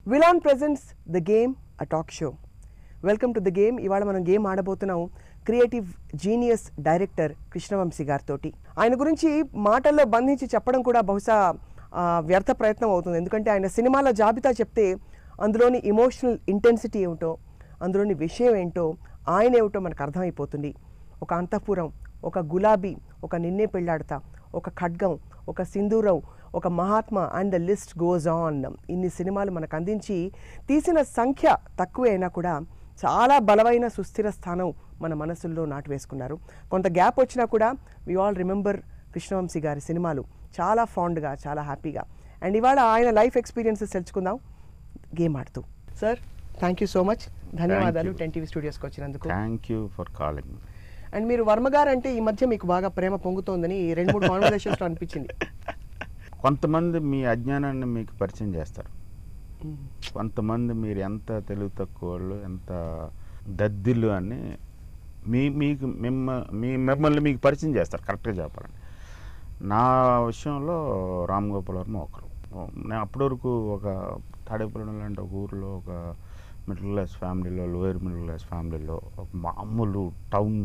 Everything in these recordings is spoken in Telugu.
విలాన్ presents the game a talk show welcome to the game ఇవాళ మనం గేమ్ ఆడబోతున్నాం క్రియేటివ్ జీనియస్ డైరెక్టర్ కృష్ణవంశీ గారితో ఆయన గురించి మాటల్లో బంధించి చెప్పడం కూడా బహుశా ఆ, వ్యర్థ ప్రయత్నం అవుతుంది ఎందుకంటే ఆయన సినిమాల జాబితా చెప్తే అందులోని ఇమోషనల్ ఇంటెన్సిటీ ఏమిటో అందులోని విషయం ఏంటో ఆయన ఏమిటో మనకు అర్థమైపోతుంది ఒక అంతఃపురం ఒక గులాబీ ఒక నిన్నే పెళ్ళాడతా ఒక ఖడ్గం ఒక సింధూరం ఒక Mahatma and the list goes on ఇన్ని సినిమాలు మనకు అందించి తీసిన సంఖ్య తక్కువే అయినా కూడా చాలా బలమైన సుస్థిర స్థానం మన మనసుల్లో నాటు వేసుకున్నారు కొంత గ్యాప్ వచ్చినా కూడా వి ఆల్ రిమెంబర్ కృష్ణవంశీ గారి సినిమాలు చాలా ఫాండ్గా చాలా హ్యాపీగా అండ్ ఇవాళ ఆయన లైఫ్ ఎక్స్పీరియన్సెస్ తెలుసుకుందాం గేమ్ ఆడుతూ sir thank you so much ధన్యవాదాలు you. టెన్ టీవీ స్టూడియోస్కి వచ్చినందుకు thank you for calling and మీరు వర్మ గారు అంటే ఈ మధ్య మీకు బాగా ప్రేమ పొంగుతోందని ఈ రెండు మూడు కాన్వర్సేషన్స్లో అనిపించింది కొంతమంది మీ అజ్ఞానాన్ని మీకు పరిచయం చేస్తారు కొంతమంది మీరు ఎంత తెలివి తక్కువ వాళ్ళు ఎంత దద్దిల్లు అని మీ మీకు మిమ్మ మీ మిమ్మల్ని మీకు పరిచయం చేస్తారు కరెక్ట్గా చెప్పాలండి నా విషయంలో రామ్ గోపాల్ వర్మ ఒకరు నేను అప్పటి వరకు ఒక తాడేపల్లి లాంటి ఒక ఊరిలో ఒక మిడిల్ క్లాస్ ఫ్యామిలీలో లోయర్ మిడిల్ క్లాస్ ఫ్యామిలీలో ఒక మామూలు టౌన్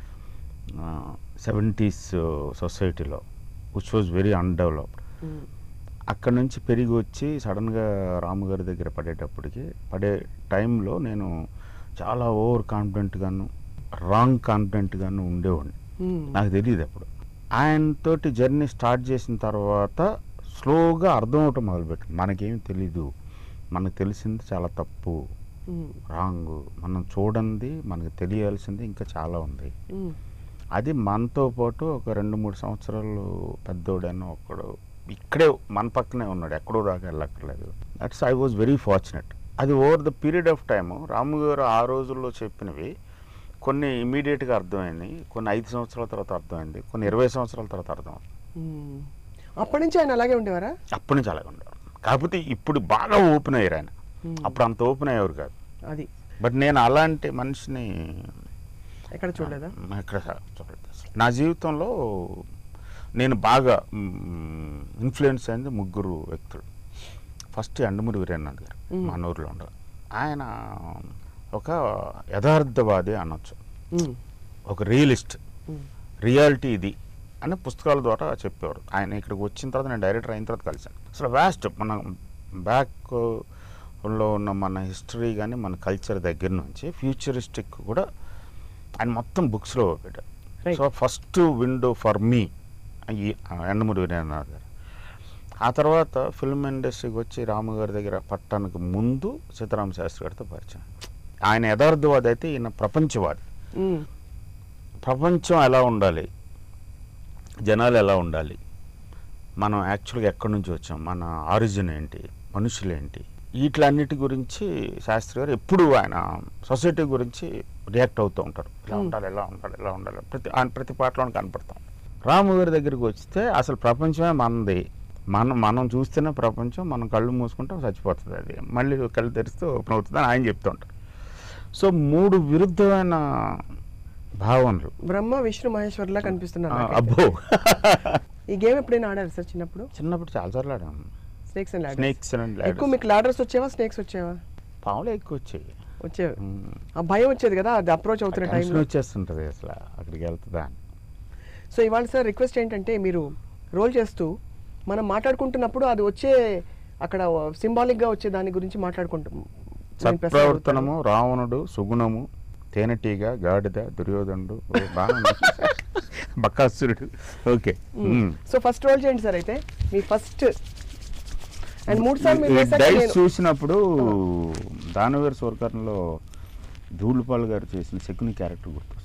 సెవెంటీస్ సొసైటీలో విచ్ వాజ్ వెరీ అన్డెవలప్డ్ అక్కడ నుంచి పెరిగి వచ్చి సడన్గా రాము గారి దగ్గర పడేటప్పటికి పడే టైంలో నేను చాలా ఓవర్ కాన్ఫిడెంట్గాను రాంగ్ కాన్ఫిడెంట్గాను ఉండేవాడిని నాకు తెలియదు అప్పుడు ఆయనతోటి జర్నీ స్టార్ట్ చేసిన తర్వాత స్లోగా అర్థం అవటం మొదలుపెట్టింది మనకేం తెలీదు మనకు తెలిసింది చాలా తప్పు రాంగ్ మనం చూడండి మనకు తెలియాల్సింది ఇంకా చాలా ఉంది అది మనతో పాటు ఒక రెండు మూడు సంవత్సరాలు పెద్దోడని ఒకడు ఇక్కడే మన పక్కనే ఉన్నాడు ఎక్కడో దాకా వెళ్ళక్కర్లేదు that's I was very fortunate అది over the period of time Ramu garu ఆ రోజుల్లో చెప్పినవి కొన్ని ఇమీడియట్గా అర్థమైంది కొన్ని ఐదు సంవత్సరాల తర్వాత అర్థమైంది కొన్ని ఇరవై సంవత్సరాల తర్వాత అర్థమైంది అప్పటి నుంచి ఆయన అలాగే ఉండేవారా అప్పటి నుంచి అలాగే ఉండేవారు కాకపోతే ఇప్పుడు బాగా ఓపెన్ అయ్యారు ఆయన Hmm. అప్పుడు అంత ఓపెన్ అయ్యేవారు కాదు అది బట్ నేను అలాంటి మనిషిని ఎక్కడ చూడలేదా మ్, ఎక్కడ చూడలేదు అసలు. నా జీవితంలో నేను బాగా ఇన్ఫ్లుయెన్స్ అయింది ముగ్గురు వ్యక్తులు ఫస్ట్ ఎండమూరి వీరేనాథ్ గారు మ్. మా ఊరిలో ఉండరు ఆయన ఒక యథార్థవాది అనొచ్చు ఉమ్, ఒక రియలిస్ట్ ఉమ్, రియాలిటీ ఇది అని పుస్తకాల ద్వారా చెప్పేవారు ఆయన ఇక్కడికి వచ్చిన తర్వాత నేను డైరెక్టర్ అయిన తర్వాత కలిశాను అసలు వ్యాస్ట్ మన బ్యాక్ లో ఉన్న మన హిస్టరీ కానీ మన కల్చర్ దగ్గర నుంచి ఫ్యూచరిస్టిక్ కూడా ఆయన మొత్తం బుక్స్లో పెట్టారు Right. So first window for me ఈ ఎండమూరి వీరేంద్రనాథ్ గారు ఆ తర్వాత ఫిల్మ్ ఇండస్ట్రీకి వచ్చి రాము గారి దగ్గర పట్టడానికి ముందు సీతారామ శాస్త్రి గారితో పరిచయం ఆయన యథార్థవాది అయితే ఈయన ప్రపంచవాది ఉమ్, ప్రపంచం ఎలా ఉండాలి జనాలు ఎలా ఉండాలి మనం యాక్చువల్గా ఎక్కడి నుంచి వచ్చాం మన ఆరిజిన్ ఏంటి మనుషులు ఏంటి వీటిలన్నిటి గురించి శాస్త్రి గారు ఎప్పుడు ఆయన సొసైటీ గురించి రియాక్ట్ అవుతూ ఉంటారు ఇలా Hmm. ఉండాలి ఎలా ఉండాలి ఎలా ఉండాలి ప్రతి ఆయన ప్రతి పాటలోనే కనపడతాం రాము గారి దగ్గరికి వస్తే అసలు ప్రపంచమే మనది మనం మనం చూస్తేనే ప్రపంచం మనం కళ్ళు మూసుకుంటే చచ్చిపోతుంది అది మళ్ళీ కళ్ళు తెరిస్తే ఓపెన్ అవుతుంది అని ఆయన చెప్తూ ఉంటారు సో మూడు విరుద్ధమైన భావనలు బ్రహ్మ విష్ణు మహేశ్వర్లా కనిపిస్తున్నారు ఆ, నాకైతే. అబ్బో ఈ గేమ్ ఎప్పుడైనా ఆడారు సార్ చిన్నప్పుడు చిన్నప్పుడు చాలాసార్లు ఆడాము snakes and ladders snakes and ఎక్కువ మీకు లాడర్స్ వచ్చేవా స్నేక్స్ వచ్చేవా పాములే ఎక్కువ వచ్చాయి వచ్చేవి ఆ భయం వచ్చేది కదా అది అప్రోచ్ అవుతున్న టెన్షన్ టైంలో వచ్చేస్తుంటది అసలు అక్కడికి వెళ్తుందా అని సో ఇవాళ సార్ రిక్వెస్ట్ ఏంటంటే మీరు రోల్ చేస్తూ మనం మాట్లాడుకుంటున్నప్పుడు అది వచ్చే అక్కడ సింబాలిక్ గా వచ్చే దాని గురించి మాట్లాడుకుంటాం నేను ప్రశ్న సత్ప్రవర్తనము రావణుడు సుగుణము తేనెటీగ గాడిద దుర్యోధనుడు ఓ, బాగుంది బకాసురుడు ఓకే అడుగుతాను. సో ఫస్ట్ రోల్ చేయండి సార్ అయితే మీ ఫస్ట్ అండ్ మూడు సార్లు మీరు వేశాక డైస్ నేను- చూసినప్పుడు దానవీర సూరకర్ణలో ధూళిపాల్ గారు చేసిన శకుని క్యారెక్టర్ గుర్తొస్తుంది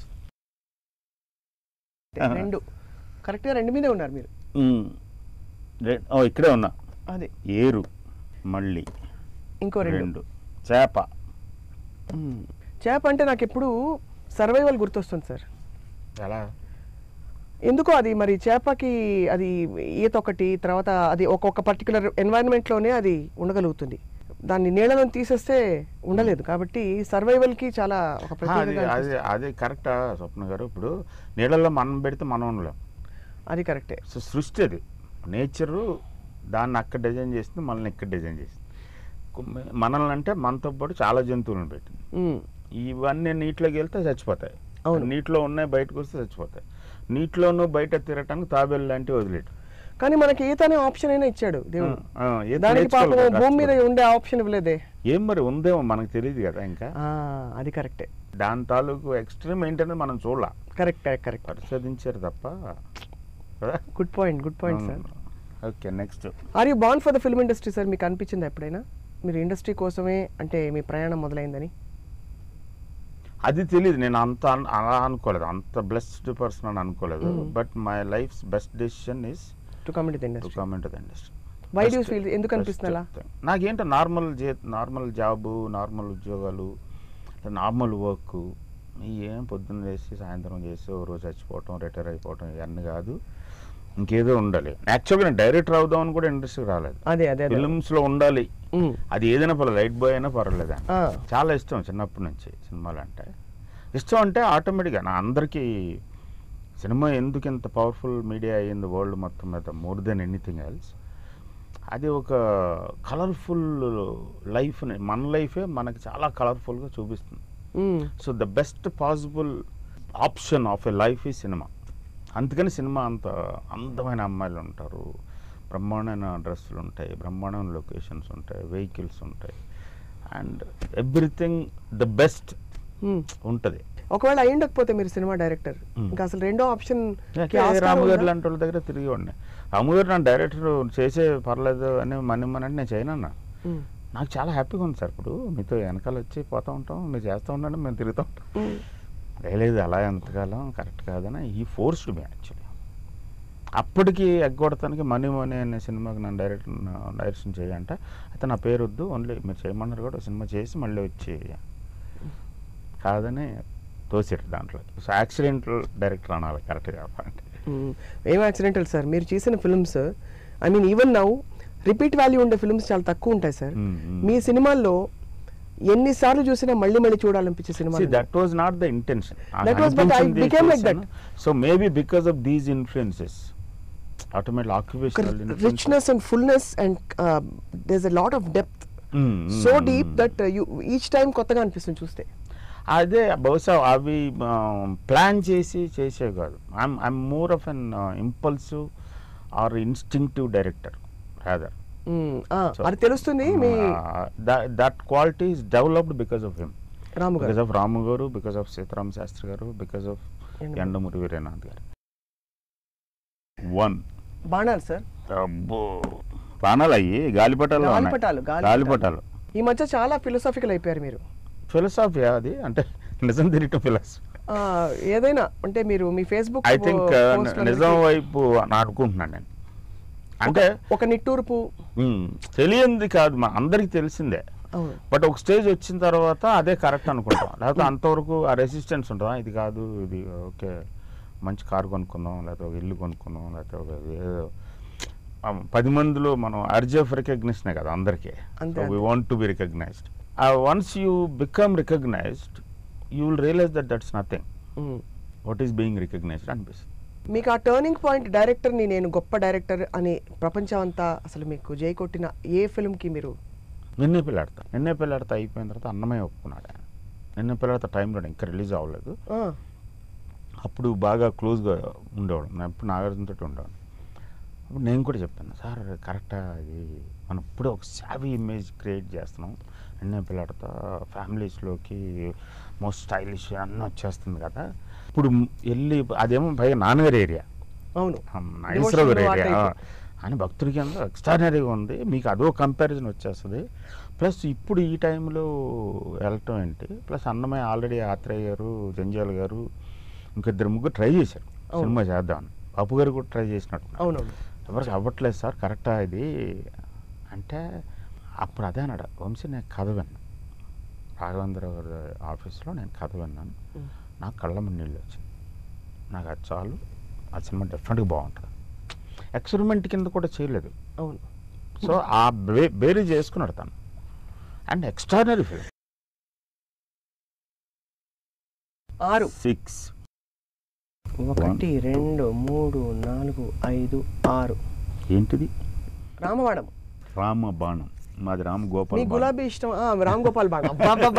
రెండు కరెక్ట్ గా రెండు మీదే ఉన్నారు మీరు ఉమ్. రె- ఓ ఇక్కడే ఉన్నా అదే ఏరు మళ్ళీ ఇంకో రెండు రెండు చేప చేప అంటే నాకు ఎప్పుడు సర్వైవల్ గుర్తొస్తుంది సార్ ఎలా ఎందుకో అది మరి చేపకి అది ఈత ఒకటి తర్వాత అది ఒక్కొక్క పర్టికులర్ ఎన్వైరన్మెంట్లోనే అది ఉండగలుగుతుంది దాన్ని నీళ్ళలో తీసేస్తే ఉండలేదు కాబట్టి సర్వైవల్ కి చాలా ఒక ఆ, అది ప్రత్యేకత అది అనిపిస్తుంది. అది కరెక్టా స్వప్న గారు ఇప్పుడు నీళ్ళల్లో మనం పెడితే మనం ఉండలేం అది కరెక్టే సో సృష్టి అది నేచరు దాన్ని అక్కడ డిజైన్ చేసింది మనల్ని ఇక్కడ డిజైన్ చేసింది మనల్ని అంటే మనతో పాటు చాలా జంతువులను పెట్టింది మ్మ్. ఇవన్నీ నీటిలోకి వెళ్తే చచ్చిపోతాయి అవును. నీటిలో ఉన్నాయి బయటకు వస్తే చచ్చిపోతాయి నీటిలోనూ బయట తిరగటానికి తాబేలు లాంటివి వదిలేటు కానీ మనకి ఈత అనే ఆప్షన్ అయినా ఇచ్చాడు దేవుడు ఆ, ఈత దానికి పాపం నేర్చుకోవాలి కదా, భూమి మీద కష్టపడి. ఉండే ఆప్షన్ ఇవ్వలేదే ఏం మరి ఉందేమో మనకు తెలియదు కదా ఇంకా ఆ, అది కరెక్టే దాని తాలూకు ఎక్స్ట్రీమ్ ఏంటనేది మనం చూడాల కరెక్ట్ కరెక్ట్ కరెక్ట్ పరిశోధించారు తప్ప కదా good point good point sir okay next are you born for the film industry sir మీకు అనిపించింది ఎప్పుడైనా మీరు ఇండస్ట్రీ కోసమే అంటే మీ ప్రయాణం మొదలైందని అది తెలియదు నేను అంత అన్- అలా అనుకోలేదు అంత బ్లెస్డ్ పర్సన్ అని అనుకోలేదు Mm. But my life best decision is to committee the to industry come in the industry Why do you feel- ఎందుకు అనిపిస్తుంది అలా? నాకేంటో నార్మల్ జే నార్మల్ జాబు నార్మల్ ఉద్యోగాలు నార్మల్ వర్క్ ఏం పొద్దున్న చేసి సాయంత్రం చేసి ఓ రోజు చచ్చిపోవటం రిటైర్ అయిపోవటం ఇవన్నీ కాదు ఇంకేదో ఉండాలి యాక్చువల్గా నేను డైరెక్టర్ అవుదామని కూడా ఇండస్ట్రీకి రాలేదు అదే అదే అదే ఫిల్మ్స్లో ఉండాలి మ్మ్. అది ఏదైనా పర్లేదు లైట్ బాయ్ అయినా పర్వాలేదు ఆ, చాలా ఇష్టం చిన్నప్పటి నుంచి సినిమాలు అంటే ఇష్టం అంటే ఆటోమేటిక్గా నా అందరికీ సినిమా ఎందుకు ఇంత పవర్ఫుల్ మీడియా అయ్యింది వరల్డ్ మొత్తం మీద మోర్ దెన్ ఎనీథింగ్ ఎల్స్ అది ఒక కలర్ఫుల్ లైఫ్ని మన లైఫే మనకి చాలా కలర్ఫుల్గా చూపిస్తుంది మ్మ్. So the best possible option of a life ఈ సినిమా అందుకని సినిమా అంత అందమైన అమ్మాయిలు ఉంటారు బ్రహ్మాండమైన డ్రెస్సులు ఉంటాయి బ్రహ్మాండమైన లొకేషన్స్ ఉంటాయి వెహికల్స్ ఉంటాయి అండ్ ఎవ్రీథింగ్ ద బెస్ట్ మ్మ్. ఉంటుంది ఒకవేళ అయి ఉండకపోతే మీరు సినిమా డైరెక్టర్ మ్మ్. ఇంకా అసలు రెండో ఆప్షన్ రాముగారు లాంటి వాళ్ళ దగ్గర తిరిగి ఉన్నాయి రాముగారు నా డైరెక్టర్ చేసే పర్లేదు అని మనీ మన నేను చేయనన్నా నాకు చాలా హ్యాపీగా ఉంది సార్ ఇప్పుడు మీతో వెనకాల వచ్చి పోతూ ఉంటాం మీరు చేస్తూ ఉండండి మేము తిరుగుతూ ఉంటాం లేదు అలా ఎంతకాలం కరెక్ట్ కాదని ఈ ఫోర్స్డ్ మీ యాక్చువల్లీ అప్పటికి ఎగ్గొడతానికి మనీ మనీ అనే సినిమాకి నన్ను డైరెక్ట్ డైరెక్షన్ చేయంటే అయితే నా పేరు వద్దు ఓన్లీ మీరు చేయమన్నారు కూడా సినిమా చేసి మళ్ళీ వచ్చి కాదని తోసారు దాంట్లో సో యాక్సిడెంటల్ డైరెక్టర్ అనాలి కరెక్ట్ చెప్పాలంటే ఏం యాక్సిడెంటల్ సార్ మీరు చేసిన films I mean even now repeat value ఉండే ఫిల్మ్స్ చాలా తక్కువ ఉంటాయి సార్ Hmm, hmm. మీ సినిమాల్లో ఎన్నిసార్లు చూసినా మళ్ళీ మళ్ళీ చూడాలనిపించే సినిమా See, that was not the intention. That was- but I became like that. So maybe because of these influences, automatic occupational influences. Richness and fullness and does a lot of depth Mm, mm, so mm, deep mm. That you each time కొత్తగా అనిపిస్తుంది చూస్తే అదే బహుశా అవి ప్లాన్ చేసి చేసే కాదు I'm I'm more of an impulsive or instinctive director rather Mm, ah, అది తెలుస్తుంది మీ that quality is developed because of him Ramu because garu of Ramu garu because of Seetharama Sastry garu because of Yandamoori. Yandamoori Veerendranath garu one బాణాలు సార్ అబ్బో బాణాలు అయ్యి గాలిపటాలు ఉన్నాయి. గాలిపటాలు, గాలిపటాలు. గాలిపటాలు ఈ మధ్య చాలా ఫిలసాఫికల్ అయిపోయారు మీరు ఫిలసాఫీ అది అంటే నిజం తిరిగిన ఫిలాసఫీ ఆ, ఏదైనా అంటే మీరు మీ ఫేస్బుక్ ఐ థింక్ నిజం వైపు అని అనుకుంటున్నాను నేను అంటే ఒక నిట్టూర్పు ఉమ్, తెలియంది కాదు మా అందరికి తెలిసిందే అవును బట్ ఒక స్టేజ్ వచ్చిన తర్వాత అదే కరెక్ట్ అనుకుంటాం లేకపోతే అంతవరకు ఆ రెసిస్టెన్స్ ఉంటుందా ఇది కాదు ఇది ఓకే మంచి కారు కొనుక్కుందాం లేకపోతే ఒక ఇల్లు కొనుక్కుందాం లేకపోతే ఒక ఏదో ఆ, పది మందిలో మనం అర్జ్ ఆఫ్ రికగ్నిషనే కదా అందరికీ అంతే, we want to be recognised once you become recognised you will realise that that's nothing Mm. What is being recognised అనిపిస్తుంది మీకు ఆ టర్నింగ్ పాయింట్ డైరెక్టర్ని నేను గొప్ప డైరెక్టర్ అని ప్రపంచం అంతా అసలు మీకు జై కొట్టిన ఏ ఫిల్మ్కి మీరు నిన్నే పిల్లాడతా నిన్నే పిల్లాడతా అయిపోయిన తర్వాత అన్నమయ్య ఒప్పుకున్నాడు ఆయన నిన్నే పిల్లాడతా టైంలో ఇంకా రిలీజ్ అవ్వలేదు ఆ, అప్పుడు బాగా క్లోజ్గా ఉండేవాడు నేను ఎప్పుడు నాగార్జునతో ఉండేవాడు అప్పుడు నేను కూడా చెప్పాను సార్ కరెక్టా ఇది మనం ఇప్పుడు ఒక సావీ ఇమేజ్ క్రియేట్ చేస్తున్నాం నిన్నే పిల్లాడతా ఫ్యామిలీస్లోకి మోస్ట్ స్టైలిష్ అన్నీ వచ్చేస్తుంది కదా ఇప్పుడు వెళ్ళి అదేమో పైగా నాన్నగారి ఏరియా అవును నాగేశ్వరరావు గారి Devotional ఏరియా ఆ type. అని భక్తుడికి అంతా ఎక్స్ట్రానరీగా ఉంది మీకు అదో కంపారిజన్ వచ్చేస్తుంది ప్లస్ ఇప్పుడు ఈ టైంలో వెళ్ళటం ఏంటి ప్లస్ అన్నమయ్య ఆల్రెడీ ఆత్రేయ గారు జంజాల్ గారు ఇంకా ఇద్దరు ముగ్గురు ట్రై చేశారు అవును. సినిమా చేద్దామని బాపు గారు కూడా ట్రై చేసినట్టు అవునవును ఎవరికి అవ్వట్లేదు సార్ కరెక్టా ఇది అంటే అప్పుడు అదే అన్నాడు వంశీ నేను కథ విన్నా రాఘవేంద్ర గారి ఆఫీస్లో నేను కథ విన్నాను Mm. నాకు కళ్ళ మీద నీళ్ళు వచ్చింది నాకు అది చాలు ఆ సినిమా డెఫినెట్గా బాగుంటుంది ఎక్స్పెరిమెంట్ కింద కూడా చేయలేదు అవును సో ఆ బే బేరీ చేసుకున్నాడు తను అండ్ ఎక్స్ట్రానరీ ఫిల్మ్ ఆరు సిక్స్ ఒకటి రెండు మూడు నాలుగు ఐదు ఆరు ఏంటిది రామవాడం రామబాణం మాది రామ్ గోపాల్ మీ బాణ. గులాబీ ఇష్టం ఆ, రామ్ గోపాల్ బాగా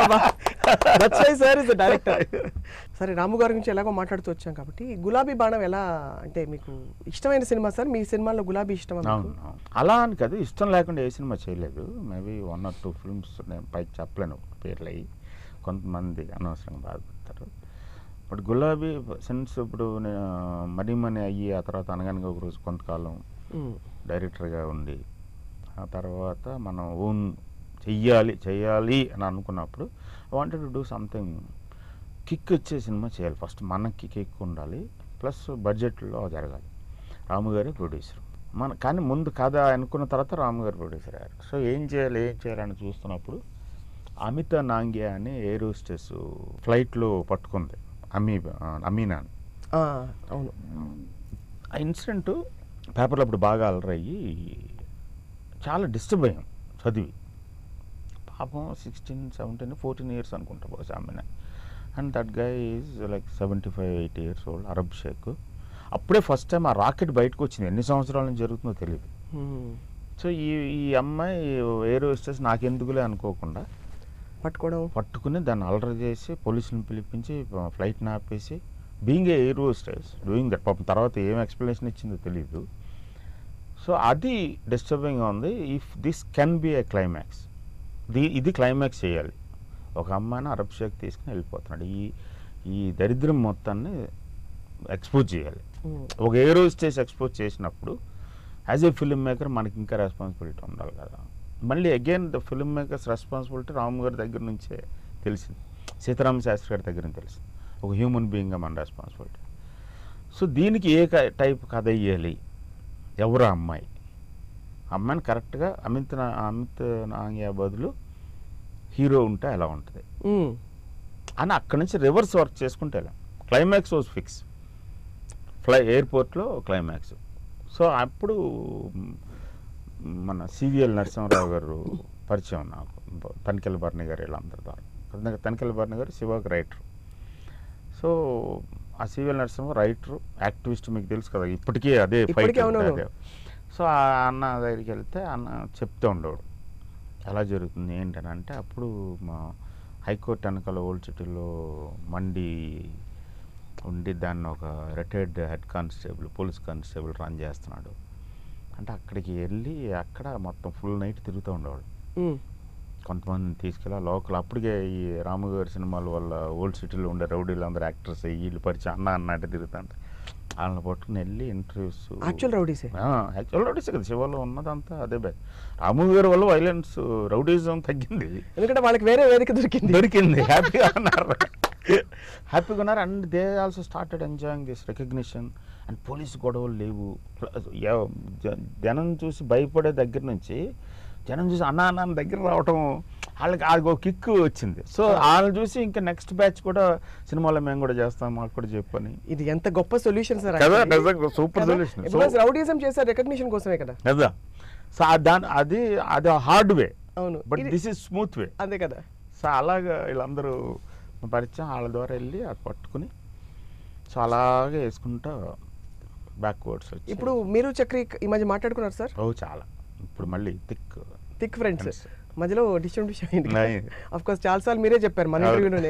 సార్ ఇస్ డైరెక్టర్ సరే రాము గారి గురించి ఎలాగో మాట్లాడుతూ వచ్చాం కాబట్టి గులాబీ బాణం ఎలా అంటే మీకు ఇష్టమైన సినిమా సార్ మీ సినిమాలో గులాబీ ఇష్టం అవును అవును. అలా అని కాదు ఇష్టం లేకుండా ఏ సినిమా చేయలేదు maybe one or two films నేను పైకి చెప్పలేను పేర్లు అయ్యి కొంతమంది అనవసరంగా బాధపడతారు బట్ గులాబీ సిన్స్ ఇప్పుడు నేను మనీ మనీ అయ్యి ఆ తర్వాత అనగానే ఒక రోజు కొంతకాలం డైరెక్టర్గా ఉండి ఆ తర్వాత మనం ఓన్ చెయ్యాలి చెయ్యాలి అని అనుకున్నప్పుడు wanted to do something kick వచ్చే సినిమా చేయాలి ఫస్ట్ మనకి కిక్ ఉండాలి ప్లస్ బడ్జెట్లో జరగాలి రాము గారే ప్రొడ్యూసర్ మన కానీ ముందు కథ అనుకున్న తర్వాత రాము గారు ప్రొడ్యూసర్ అయ్యారు సో ఏం చేయాలి ఏం చేయాలని చూస్తున్నప్పుడు అమిత నాంగ్యా అని ఎయిర్ హోస్టెస్ ఫ్లైట్లో పట్టుకుంది అమీ అమీనా అని ఆ, అవును ఆ ఇన్సిడెంట్ పేపర్లో అప్పుడు బాగా అలరయ్యి చాలా డిస్టర్బ్ అయ్యాం చదివి పాపం సిక్స్టీన్ సెవెంటీన్ ఫోర్టీన్ ఇయర్స్ అనుకుంటా బహుశా ఆమె and that guy is like seventy five eighty years old Arab sheikh అప్పుడే ఫస్ట్ టైం ఆ రాకెట్ బయటకు వచ్చింది ఎన్ని సంవత్సరాల నుంచి జరుగుతుందో తెలియదు మ్మ్. సో ఈ ఈ అమ్మాయి ఎయిర్ హోస్టెస్ నాకెందుకులే అనుకోకుండా పట్టుకోవడం పట్టుకుని దాన్ని అలర్ చేసి పోలీసులను పిలిపించి ఫ్లైట్ని ఆపేసి being a air hostess doing that పాపం తర్వాత ఏం ఎక్స్ప్లెనేషన్ ఇచ్చిందో తెలియదు సో అది డిస్టర్బింగ్గా ఉంది if this can be a climax the ఇది క్లైమాక్స్ చేయాలి ఒక అమ్మాయిని అరబ్ షేక్ తీసుకుని వెళ్ళిపోతున్నాడు ఈ ఈ దరిద్రం మొత్తాన్ని ఎక్స్పోజ్ చేయాలి మ్మ్. ఒక ఎయిర్ హోస్టెస్ ఎక్స్పోజ్ చేసినప్పుడు యాజ్ ఏ ఫిల్మ్ మేకర్ మనకి ఇంకా రెస్పాన్సిబిలిటీ ఉండాలి కదా మళ్ళీ again the filmmakers responsibility Ram గారి దగ్గర నుంచే తెలిసింది సీతారామ శాస్త్రి గారి దగ్గర నుంచి తెలిసింది ఒక హ్యూమన్ బీయింగ్గా మన రెస్పాన్సిబిలిటీ సో దీనికి ఏ టైప్ కథ ఇయ్యాలి ఎవరు ఆ అమ్మాయి అమ్మాయిని కరెక్ట్గా అమిత్ నా- అమిత్ నాంగ్యా బదులు హీరో ఉంటే ఎలా ఉంటుంది మ్మ్. అని అక్కడి నుంచి రివర్స్ వర్క్ చేసుకుంటే వెళ్ళాం క్లైమాక్స్ వాజ్ ఫిక్స్ ఫ్లై ఎయిర్పోర్ట్లో క్లైమాక్స్ సో అప్పుడు మ్, మన సివిఎల్ నరసింహరావు గారు పరిచయం నాకు తనికెళ్ళ భరణి గారు వీళ్ళందరి ద్వారా ఎందుకంటే తనికెళ్ళ భరణి గారు శివాకి రైటర్ సో ఆ సివిఎల్ నరసింహ రైటర్ యాక్టివిస్ట్ మీకు తెలుసు కదా ఇప్పటికీ అదే ఇప్పటికీ ఫైట్ అవునవును. అదే సో ఆ అన్న దగ్గరికి వెళ్తే అన్న చెప్తూ ఉండేవాడు ఎలా జరుగుతుంది ఏంటని అంటే అప్పుడు మా హైకోర్టు వెనకాల ఓల్డ్ సిటీలో మండి ఉండి దాన్ని ఒక retired head constable police constable run చేస్తున్నాడు అంటే అక్కడికి వెళ్ళి అక్కడ మొత్తం ఫుల్ నైట్ తిరుగుతూ ఉండేవాడు మ్మ్. కొంతమంది తీసుకెళ్ళి లోకల్ అప్పటికే ఈ రాము గారి సినిమాల వల్ల ఓల్డ్ సిటీలో ఉండే రౌడీలు అందరు యాక్టర్స్ వీళ్ళు పరిచయం అన్న అన్నట్టు తిరుగుతుంటే వాళ్ళని పట్టుకుని వెళ్ళి ఇంటర్వ్యూస్ యాక్చువల్ రౌడీసే యాక్చువల్ రౌడీస్ కదా శివలో ఉన్నదంతా అదే బే రాము గారి వల్ల వైలెన్స్ రౌడీజం తగ్గింది ఎందుకంటే వాళ్ళకి వేరే వేదిక దొరికింది దొరికింది హ్యాపీగా ఉన్నారు హ్యాపీగా ఉన్నారు and they also started enjoying this recognition and police గొడవలు లేవు Plus, ఎవ- జ- జనం చూసి భయపడే దగ్గర నుంచి జనం చూసి అన్న అన్న అని దగ్గర రావటం వాళ్ళకి వాళ్ళకి ఒక కిక్ వచ్చింది సో వాళ్ళని చూసి ఇంకా నెక్స్ట్ బ్యాచ్ కూడా సినిమాలో మేము కూడా చేస్తాం మాకు కూడా చెప్పని ఇది ఎంత గొప్ప సొల్యూషన్ సార్ కదా నిజంగా సూపర్ సొల్యూషన్ బికాస్ రౌడీజం చేసే రికగ్నిషన్ కోసమే కదా కదా సో ఆ దాని అది అది హార్డ్ వే అవును బట్ ఇది- దిస్ ఇస్ స్మూత్ వే అదే కదా సో అలాగా వీళ్ళందరూ పరిచయం వాళ్ళ ద్వారా వెళ్ళి అది పట్టుకుని సో అలాగే వేసుకుంటా బ్యాక్వర్డ్స్ వచ్చి ఇప్పుడు మీరు చక్రి ఈ మధ్య మాట్లాడుకున్నారు సార్ ఓ చాలా ఇప్పుడు మళ్ళీ థిక్ థిక్ ఫ్రెండ్స్ Friends. మధ్యలో డిస్ట్రిబ్యూషన్ అయింది అయింది. అఫ్ కోర్స్ చాలా సార్లు మీరే చెప్పారు మన అవును. ఇంటర్వ్యూలోనే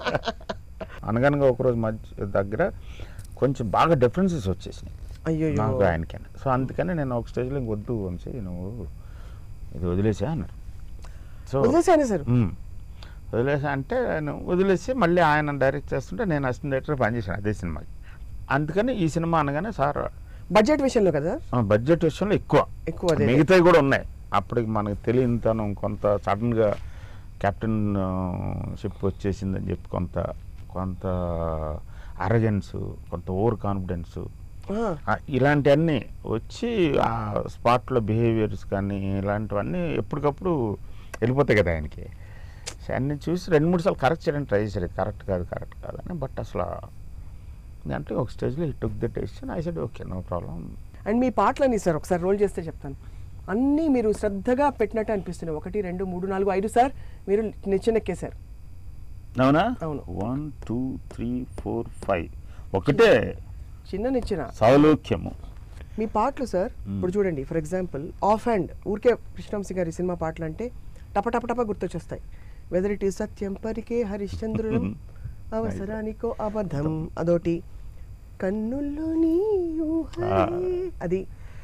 అనగనగా ఒకరోజు మధ్య దగ్గర కొంచెం బాగా డిఫరెన్సెస్ వచ్చేసినాయి అయ్యో నాకు ఆయనకి సో అందుకని నేను ఒక స్టేజ్లో ఇంక వద్దు వంశీ నువ్వు ఇది వదిలేసా అన్నారు సో వదిలేసానే సార్ మ్మ్. వదిలేసా అంటే నేను వదిలేసి మళ్ళీ ఆయన డైరెక్ట్ చేస్తుంటే నేను అసిస్టెంట్ డైరెక్టర్ పనిచేశాను అదే సినిమాకి అందుకని ఈ సినిమా అనగానే సార్ బడ్జెట్ విషయంలో కదా ఆ, బడ్జెట్ విషయంలో ఎక్కువ ఎక్కువ అదే మిగతావి కూడా ఉన్నాయి అప్పటికి మనకు తెలియనితనం కొంత సడన్గా కెప్టెన్ షిప్ వచ్చేసిందని చెప్పి కొంత కొంత అరగెన్స్ కొంత ఓవర్ కాన్ఫిడెన్స్ ఆ, ఇలాంటివన్నీ వచ్చి ఆ స్పాట్లో బిహేవియర్స్ కానీ ఇలాంటివన్నీ ఎప్పటికప్పుడు వెళ్ళిపోతాయి కదా ఆయనకి సో అన్ని చూసి రెండు మూడు సార్లు కరెక్ట్ చేయడానికి ట్రై చేశారు కరెక్ట్ కాదు కరెక్ట్ కాదని బట్ అసలు అంటే ఒక స్టేజ్లో ఈ took the decision I said okay no problem and మీ పాటలని సార్ ఒకసారి రోల్ చేస్తే చెప్తాను అన్నీ మీరు శ్రద్ధగా పెట్టినట్టు అనిపిస్తున్నాయి ఒకటి రెండు మూడు నాలుగు ఐదు సార్ మీరు నిచ్చెనెక్కేశారు అవునా అవును. One two three four five ఒకటే చిన్న నిచ్చెన సౌలోక్యము మీ పాటలు సార్ ఇప్పుడు చూడండి ఫర్ ఎగ్జాంపుల్ ఆఫ్ హ్యాండ్ ఊరికే కృష్ణవంశీ గారి సినిమా పాటలు అంటే టప టప టప గుర్తొచ్చేస్తాయి వెదర్ ఇట్ ఈస్ సత్యం పరికే హరిశ్చంద్రులం అవసరానికో అబద్ధం అదోటి కన్నుల్లో నీ ఊహలే అది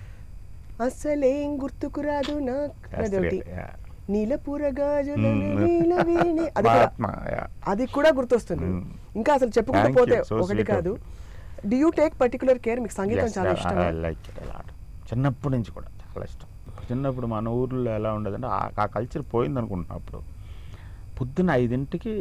అసలేం గుర్తుకు రాదు నాకు అదొకటి Yeah. నీలపుర గాజుల Mm. నీల వీణే అది కూడా మహాత్మా, yeah. అది కూడా గుర్తొస్తుంది Mm. ఇంకా అసలు చెప్పుకుంటూ Thank you. పోతే So ఒకటి sweet కాదు of do you take particular care మీకు సంగీతం Yes, చాలా I- ఇష్టం I like it a lot. చిన్నప్పటి నుంచి కూడా చాలా ఇష్టం చిన్నప్పుడు మన ఊర్లో ఎలా ఉండదంటే ఆ- ఆ కల్చర్ పోయింది అనుకుంటున్నా అప్పుడు పొద్దున్న ఐదింటికి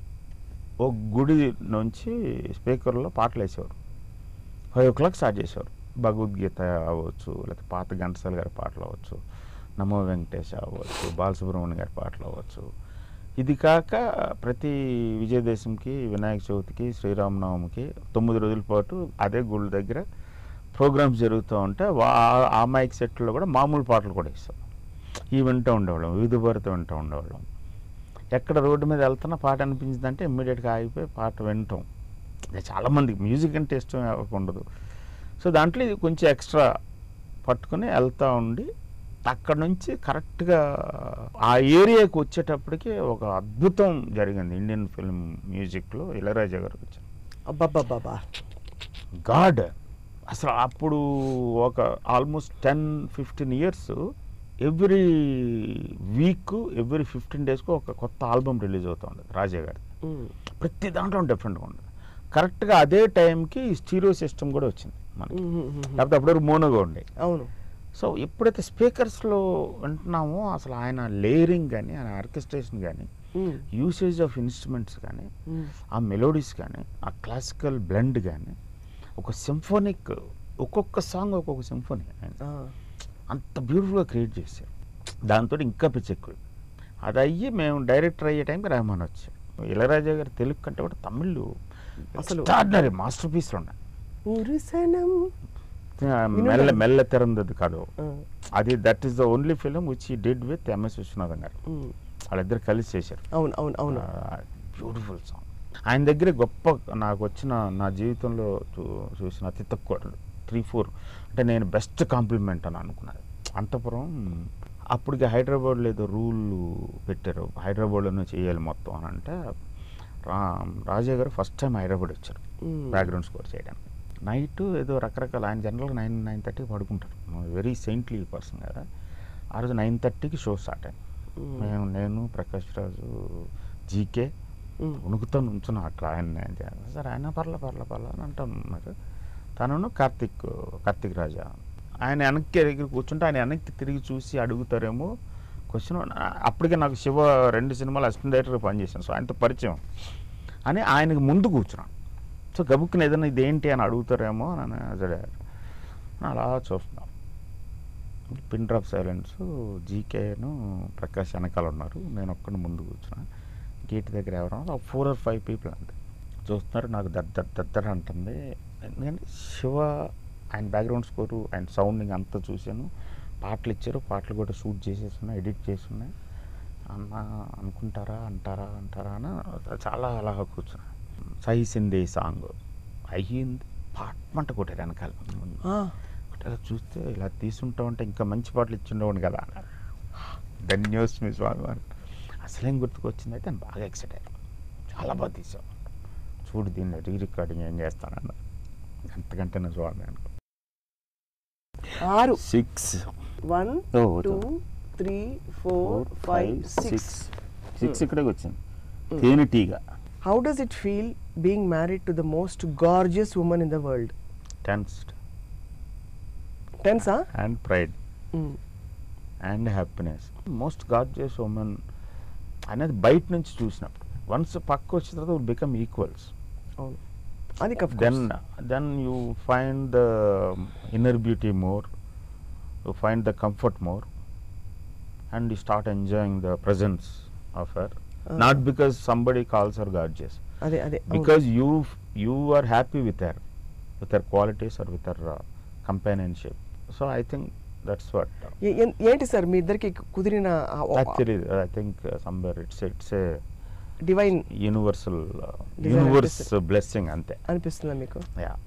ఒక గుడి నుంచి స్పీకర్లో పాటలు వేసేవారు ఫైవ్ ఓ క్లాక్ స్టార్ట్ చేసేవారు భగవద్గీత అవ్వచ్చు లేకపోతే పాత ఘంటసాల గారి పాటలు అవ్వచ్చు నమో వెంకటేష్ అవ్వచ్చు బాలసుబ్రహ్మణ్యం గారి పాటలు అవ్వచ్చు ఇది కాక ప్రతి విజయదశమికి వినాయక చవితికి శ్రీరామనవమికి తొమ్మిది రోజుల పాటు అదే గుడి దగ్గర ప్రోగ్రామ్స్ జరుగుతూ ఉంటే వా- ఆ మైక్ సెట్లో కూడా మామూలు పాటలు కూడా ఇస్తాం ఇవి వింటూ ఉండేవాళ్ళం వివిధ భారతి వింటూ ఉండేవాళ్ళం ఎక్కడ రోడ్డు మీద వెళ్తున్నా పాట అనిపించిందంటే ఇమ్మీడియట్గా ఆగిపోయి పాట వింటాం అది చాలామందికి మ్యూజిక్ అంటే ఇష్టం ఎవరికి ఉండదు సో దాంట్లో ఇది కొంచెం ఎక్స్ట్రా పట్టుకుని వెళ్తూ ఉండి అక్కడ నుంచి కరెక్ట్గా ఆ ఏరియాకి వచ్చేటప్పటికి ఒక అద్భుతం జరిగింది ఇండియన్ ఫిల్మ్ మ్యూజిక్లో ఇళయరాజా గారికి వచ్చారు అబ్బబ్బబ్బబ్బా గాడ్ అసలు అప్పుడు ఒక almost ten fifteen years every week every fifteen డేస్కి ఒక కొత్త ఆల్బమ్ రిలీజ్ అవుతూ ఉండేది రాజా గారి మ్మ్. ప్రతి దాంట్లో డిఫరెంట్గా ఉండదు కరెక్ట్గా అదే టైంకి స్టీరియో సిస్టమ్ కూడా వచ్చింది మనకి మ్మ్, మ్మ్, మ్మ్. లేకపోతే అప్పుడు మోనోగా ఉండే అవును సో ఎప్పుడైతే స్పీకర్స్లో వింటున్నామో అసలు ఆయన లేయరింగ్ కానీ ఆయన ఆర్కెస్ట్రేషన్ కానీ మ్మ్. యూసేజ్ ఆఫ్ ఇన్స్ట్రుమెంట్స్ కానీ మ్మ్. ఆ మెలోడీస్ కానీ ఆ క్లాసికల్ బ్లెండ్ కానీ ఒక సింఫోనిక్ ఒక్కొక్క సాంగ్ ఒక్కొక్క సింఫోనీ ఆయన ఆ. అంత బ్యూటిఫుల్గా క్రియేట్ చేశారు దాంతో ఇంకా పిచ్చి ఎక్కువ అది అయ్యి మేము డైరెక్టర్ అయ్యే టైంకి రెహమాన్ వచ్చాడు ఇళరాజా గారి తెలుగు కంటే కూడా తమిళ్ అసలు- ఎక్స్ట్రాడినరీ మాస్టర్ పీస్లు ఉన్నాయి ఉరుసనం మెల్ల మెల్ల తెరందది కాదు ఆ. అది that is the only film which ఈ did with M S Viswanathan garu మ్మ్. వాళ్ళిద్దరు కలిసి చేశారు అవును అవును అవును బ్యూటిఫుల్ సాంగ్ ఆయన దగ్గర గొప్ప నాకు వచ్చిన నా జీవితంలో చూ- చూసిన అతి తక్కువ త్రీ ఫోర్ అంటే నేను బెస్ట్ కాంప్లిమెంట్ అని అనుకున్నది అంతపురం అప్పటికి హైదరాబాద్లో ఏదో రూల్ పెట్టారు హైదరాబాద్లోనే చేయాలి మొత్తం అని అంటే రా రాజా గారు ఫస్ట్ టైం హైదరాబాద్ వచ్చారు మ్మ్. బ్యాక్గ్రౌండ్ స్కోర్ చేయడానికి నైట్ ఏదో రకరకాల ఆయన జనరల్గా నైన్ నైన్ థర్టీకి పడుకుంటారు వెరీ సెయింట్లీ పర్సన్ కదా ఆ రోజు నైన్ థర్టీకి షో స్టార్ట్ అయింది మ్మ్. మేము నేను ప్రకాష్ రాజు జీకే మ్మ్. ఉణుకుతో నుంచున్నా అట్లా ఆయన నేను చేయాలి. సార్ ఆయన పర్ల పర్ల పర్ల అని అంటున్నారు తనను కార్తిక్ కార్తిక్ రాజా ఆయన వెనక్కి దగ్గర కూర్చుంటే ఆయన వెనక్కి తిరిగి చూసి అడుగుతారేమో క్వశ్చన్ అప్పటికే నాకు శివ రెండు సినిమాలు అసిస్టెంట్ డైరెక్టర్ పనిచేశాను సో ఆయనతో పరిచయం అని ఆయనకి ముందు కూర్చున్నాను సో గబుక్కుని ఏదైనా ఇదేంటి అని అడుగుతారేమో అని అడిగారు అలా చూస్తున్నాం పిన్ డ్రాప్ సైలెన్స్ జీకేను ప్రకాష్ వెనకాల ఉన్నారు నేను ఒక్కడిని ముందు కూర్చున్నాను గేట్ దగ్గర ఎవరు ఫోర్ ఆర్ ఫైవ్ పీపుల్ అంతే చూస్తున్నారు నాకు దద్దర్ దద్దర్ అంటుంది ఎందుకంటే శివ ఆయన బ్యాక్గ్రౌండ్ స్కోరు ఆయన సౌండింగ్ అంతా చూశాను పాటలు ఇచ్చారు పాటలు కూడా షూట్ చేసేస్తున్నాయి ఎడిట్ చేస్తున్నాయి అన్న అనుకుంటారా అంటారా అంటారా అని చాలా అలా కూర్చున్నా సహి సిందే సాంగ్ అయ్యింది పాట మంట కొట్టారు వెనకాల ఆ. ఇలా చూస్తే ఇలా తీసుంటా ఉంటే ఇంకా మంచి పాటలు ఇచ్చిండేవాడు కదా అన్నారు ధన్యోస్మి స్వామి వారు అసలేం గుర్తుకొచ్చింది అయితే నేను బాగా ఎక్సైట్ అయ్యాను చాలా బాగా తీసావు చూడు దీన్ని రీ రికార్డింగ్ ఏం చేస్తానన్న ఎంతకంటే స్వామి అనుకో ఆరు సిక్స్ వన్ ఓ, two three four five six six ఇక్కడికి వచ్చింది తేనెటీగా how does it feel being married to the most gorgeous woman in the world tensed టెన్సా and pride and happiness most gorgeous woman అనేది బయట నుంచి చూసినప్పుడు వన్స్ పక్క వచ్చిన తర్వాత బికమ్ ఈక్వల్స్ అవును అది కఫ్ then then you find the inner beauty more you find the comfort more and you start enjoying the presence of her not Uh. because somebody calls her gorgeous అదే అదే అవును. because you you are happy with her with her qualities or with her uh, companionship so i think that's what uh, ఏ- ఏ- ఏంటి సార్ మీ ఇద్దరికి కుదిరిన actually i think uh, somewhere it's it's a divine universal uh, Divine universe blessing. blessing ante అనిపిస్తుందా మీకు yeah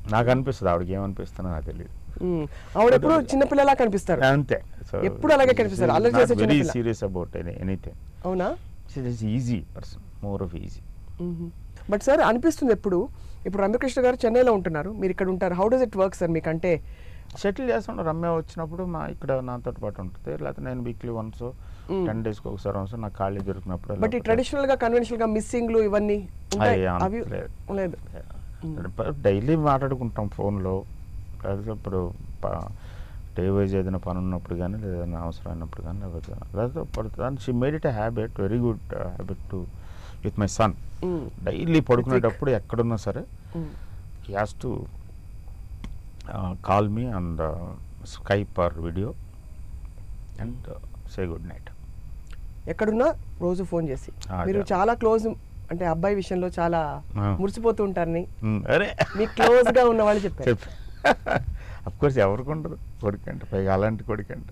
నాకు అనిపిస్తుంది ఆవిడకి ఏమనిపిస్తుందో నాకు తెలియదు మ్మ్. ఆవిడ ఎప్పుడు చిన్నపిల్లలా కనిపిస్తారు అంతే ఎప్పుడు అలాగే కనిపిస్తారు. అల్లరి చేసే వెరీ చిన్నపిల్ల. సీరియస్ అబౌట్ ఎనీథింగ్ అవునా is easy person more of easy but sir అనిపిస్తుంది ఎప్పుడు ఇప్పుడు రమ్యకృష్ణ గారు చెన్నైలో ఉంటున్నారు మీరు ఇక్కడ ఉంటారు how does it work sir మీకంటే సెటిల్ చేస్తాం రమ్య వచ్చినప్పుడు మా ఇక్కడ నాతో పాటు ఉంటుంది లేకపోతే నేను వీక్లీ వన్స్ టెన్ డేస్కి ఒకసారి వన్స్ నాకు ఖాళీ దొరికినప్పుడు బట్ ఈ ట్రెడిషనల్ గా కన్వెన్షనల్ గా మిస్సింగ్లు ఇవన్నీ ఉంటాయి అయ్యే, అంత అవి లేదు. లేదు డైలీ మాట్లాడుకుంటాం ఫోన్లో లేకపోతే ఇప్పుడు డే వైజ్ ఏదైనా పని ఉన్నప్పుడు కానీ లేదా ఏదైనా అవసరం అయినప్పుడు కానీ లేకపోతే లేకపోతే పడుతుంది she made it habit very good habit to with my son మ్మ్. డైలీ పడుకునేటప్పుడు ఎక్కడున్నా సరే మ్మ్. he has to uh, call me on the Skype or video and uh, say good night. ఎక్కడున్నా రోజు ఫోన్ చేసి ఆ, మీరు అదే. చాలా క్లోజ్ అంటే అబ్బాయి విషయంలో చాలా ఆ. మురిసిపోతూ ఉంటారని Mm, అరే మీకు క్లోజ్ గా ఉన్న వాళ్ళు చెప్పారు చెప్పు అఫ్ కోర్స్ ఎవరికి ఉండదు కొడుకంటే పైగా అలాంటి కొడుకంటే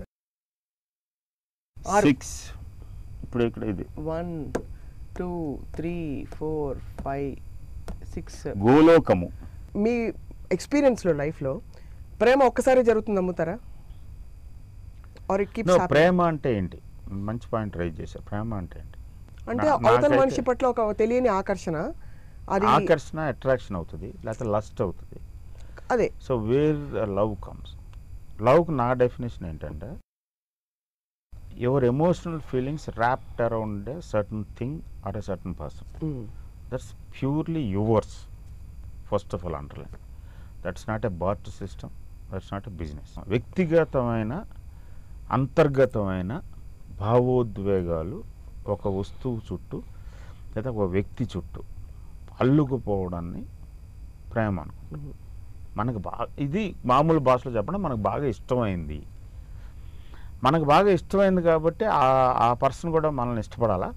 ఆరు. సిక్స్ ఇప్పుడు ఇక్కడ ఇది one two three four five six గోలోకము మీ ఎక్స్పీరియన్స్లో లైఫ్లో ప్రేమ ఒక్కసారి జరుగుతుంది నమ్ముతారా ఆర్ ఇట్ No, కీప్స్ ప్రేమ అంటే ఏంటి మంచి పాయింట్ రైజ్ చేశారు ప్రేమ అంటే ఏంటి అంటే నా- అవతల నాకైతే మనిషి పట్ల ఒక తెలియని ఆకర్షణ అది ఆకర్షణ అట్రాక్షన్ అవుతుంది లేకపోతే లస్ట్ అవుతుంది అదే సో వేర్ లవ్ కమ్స్ లవ్కి నా డెఫినేషన్ ఏంటంటే your emotional feelings wrapped around a certain thing or a certain person మ్మ్. That's purely yours first of all underline that's not a barter system that's not a business వ్యక్తిగతమైన అంతర్గతమైన భావోద్వేగాలు ఒక వస్తువు చుట్టూ లేదా ఒక వ్యక్తి చుట్టూ అల్లుకుపోవడాన్ని ప్రేమ అనుకుంటాం మ్మ్. మనకు బాగా ఇది మామూలు భాషలో చెప్పడం మనకు బాగా ఇష్టమైంది మనకు బాగా ఇష్టమైంది కాబట్టి ఆ ఆ పర్సన్ కూడా మనల్ని ఇష్టపడాలా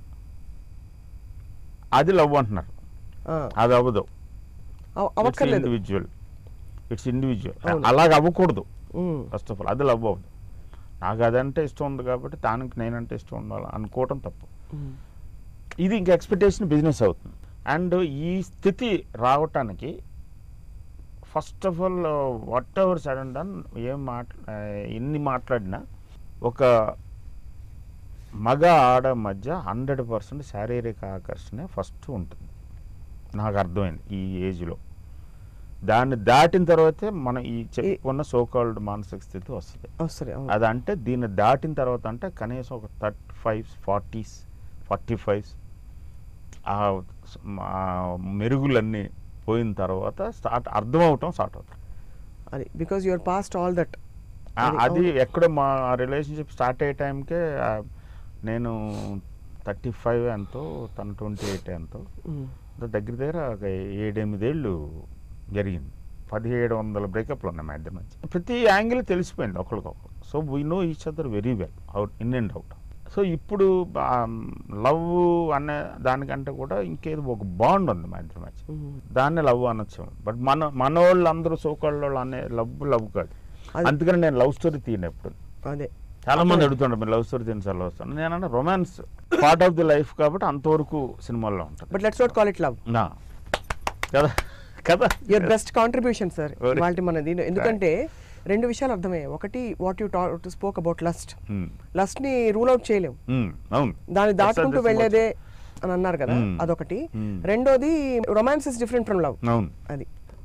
అది లవ్ అంటున్నారు ఆ, అది అవ్వదు అవ- అవ్వక్కర్లేదు ఇండివిజువల్ ఇట్స్ ఇండివిజువల్ అవును. అలాగ అవ్వకూడదు మ్మ్. ఫస్ట్ ఆఫ్ ఆల్ అది లవ్ అవ్వదు నాకు అదంటే ఇష్టం ఉంది కాబట్టి దానికి నేనంటే ఇష్టం ఉండాలి అనుకోవటం తప్పు మ్మ్. ఇది ఇంకా ఎక్స్పెక్టేషన్ బిజినెస్ అవుతుంది అండ్ ఈ స్థితి రావటానికి first of all whatever sudden done ఏం మాట్లా ఎన్ని మాట్లాడినా ఒక మగ ఆడ మధ్య హండ్రెడ్ పర్సెంట్ శారీరక ఆకర్షణ ఫస్ట్ ఉంటుంది నాకు అర్థమైంది ఈ ఏజ్లో దాన్ని దాటిన తర్వాతే మనం ఈ చెప్పుకున్న సోకాల్డ్ మానసిక స్థితి వస్తుంది వస్తుంది అవును. అది అంటే దీన్ని దాటిన తర్వాత అంటే కనీసం ఒక thirty five forties forty fives ఆ స- ఆ మెరుగులన్నీ పోయిన తర్వాత స్టార్ట్ అర్థం అవటం స్టార్ట్ అవుతుంది అది because your past all that ఆ, అది, అది అవును. ఎక్కడ మా రిలేషన్షిప్ స్టార్ట్ అయ్యే టైంకే ఆ, నేను థర్టీ ఫైవ్ ఎంతో తను ట్వంటీ ఎయిట్ ఎంతో దగ్గర దగ్గర ఒక ఏడెనిమిదేళ్ళు జరిగింది పదిహేడు వందల బ్రేకప్లు ఉన్నాయి మా ఇద్దరి మధ్య ప్రతి యాంగిల్ తెలిసిపోయింది ఒకరికొకరు so we know each other very well out in and out so ఇప్పుడు లవ్ అనే దానికంటే కూడా ఇంకేదో ఒక బాండ్ ఉంది మా ఇద్దరి మధ్య దాన్ని లవ్ అనొచ్చు బట్ మన మన వాళ్ళు అందరూ సోకాళ్ళ వాళ్ళు అనే లవ్ లవ్ కాదు అది- అందుకని నేను లవ్ స్టోరీ తీయను ఎప్పుడు అదే చాలా మంది అడుగుతుంటారు మీరు లవ్ స్టోరీ తీయని సార్ లవ్ స్టోరీ నేనంటే romance part of the life కాబట్టి అంతవరకు సినిమాల్లో ఉంటుంది but let's not call it love నా కదా కదా your best contribution sir Very- ఇవాళ మనది ఎందుకంటే రెండు విషయాలు అర్థమయ్యాయి ఒకటి what you spoke about lust um, lust ని రూల్ అవుట్ చేయలేం ఉమ్, అవును దాన్ని That's దాటుకుంటూ the వెళ్ళేదే అని అన్నారు కదా Hmm. అదొకటి Hmm. రెండోది romance is different from love అవును అది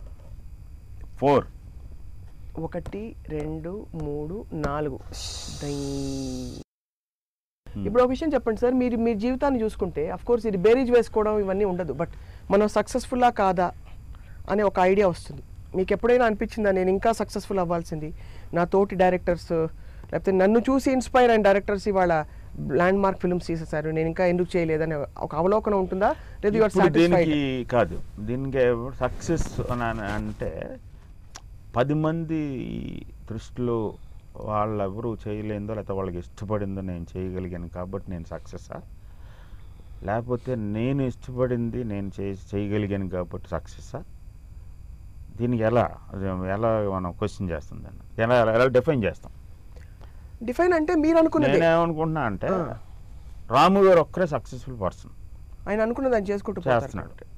ఫోర్ ఒకటి రెండు మూడు నాలుగు దై. ఇప్పుడు ఒక విషయం చెప్పండి సార్ మీరు మీ జీవితాన్ని చూసుకుంటే అఫ్ కోర్స్ ఇది బేరీజ్ వేసుకోవడం ఇవన్నీ ఉండదు బట్ మనం సక్సెస్ఫుల్లా కాదా అనే ఒక ఐడియా వస్తుంది మీకు ఎప్పుడైనా అనిపించిందా నేను ఇంకా సక్సెస్ఫుల్ అవ్వాల్సింది నా తోటి డైరెక్టర్స్ లేకపోతే నన్ను చూసి ఇన్స్పైర్ అయిన డైరెక్టర్స్ ఇవాళ ల్యాండ్ మార్క్ ఫిల్మ్స్ తీసేశారు నేను ఇంకా ఎందుకు చేయలేదని ఒక అవలోకనం ఉంటుందా లేదు యువర్ ఇప్పుడు సాటిస్ఫైడ్ దీనికి కాదు దీనికి సక్సెస్ అని అంటే పది మంది దృష్టిలో వాళ్ళెవరూ చేయలేదో లేకపోతే వాళ్ళకి ఇష్టపడిందో నేను చేయగలిగాను కాబట్టి నేను సక్సెస్సా లేకపోతే నేను ఇష్టపడింది నేను చే చేయగలిగాను కాబట్టి సక్సెస్సా దీనికి ఎలా అది ఎలా మనం క్వశ్చన్ చేస్తాం దాన్ని ఎలా ఎలా- ఎలా డిఫైన్ చేస్తాం డిఫైన్ అంటే మీరు అనుకున్నది నేనేమనుకుంటున్నా అంటే ఆ. రాము గారు ఒక్కరే సక్సెస్ఫుల్ పర్సన్ ఆయన అనుకున్నది ఆయన చేసుకుంటూ పోతారు చేస్తున్నాడు కాబట్టి.